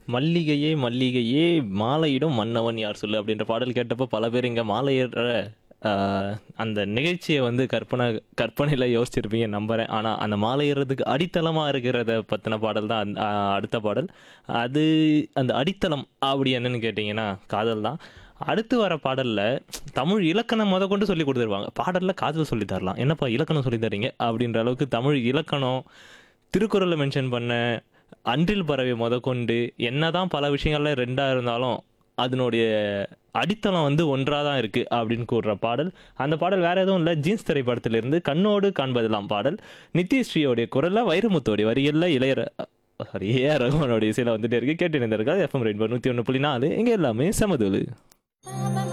மல்லிகையே மல்லிகையே மாலையிடும் மன்னவன் யார் சொல்லு அப்படின்ற பாடல் கேட்டப்போ பல பேர் இங்கே மாலையிடுற ஆஹ், அந்த நிகழ்ச்சியை வந்து கற்பனை கற்பனையில் யோசிச்சிருப்பீங்க நம்புகிறேன் ஆனால் அந்த மாலையிடுறதுக்கு அடித்தளமாக இருக்கிறத பற்றின பாடல் தான் அந்த- ஆஹ், அடுத்த பாடல் அது அந்த அடித்தளம் அப்படி என்னன்னு கேட்டிங்கன்னா காதல் தான் அடுத்து வர பாடலில் தமிழ் இலக்கணம் முத கொண்டு சொல்லி கொடுத்துருவாங்க பாடலில் காதல் சொல்லி தரலாம் என்னப்பா இலக்கணம் சொல்லி தரீங்க அப்படின்ற அளவுக்கு தமிழ் இலக்கணம் திருக்குறளை மென்ஷன் பண்ண அன்றில் பறவை முதற்கொண்டு என்னதான் பல விஷயங்கள்ல ரெண்டாக இருந்தாலும் அதனுடைய அடித்தளம் வந்து ஒன்றாக தான் இருக்குது அப்படின்னு கூறுற பாடல் அந்த பாடல் வேற எதுவும் இல்லை ஜீன்ஸ் திரைப்படத்திலிருந்து கண்ணோடு காண்பதெல்லாம் பாடல் நித்யஸ்ரீயோடைய குரலில் வைரமுத்தோடைய வரிகளில் இளையர சாரி ஏஆர் ரகுமானோட இசையில் வந்துட்டே இருக்கு கேட்டு இருந்திருக்காது எஃப்எம் ரெயின்போ நூற்றி ஒன்று புள்ளி நாலு இங்கே எல்லாமே சமதுலு Ba ba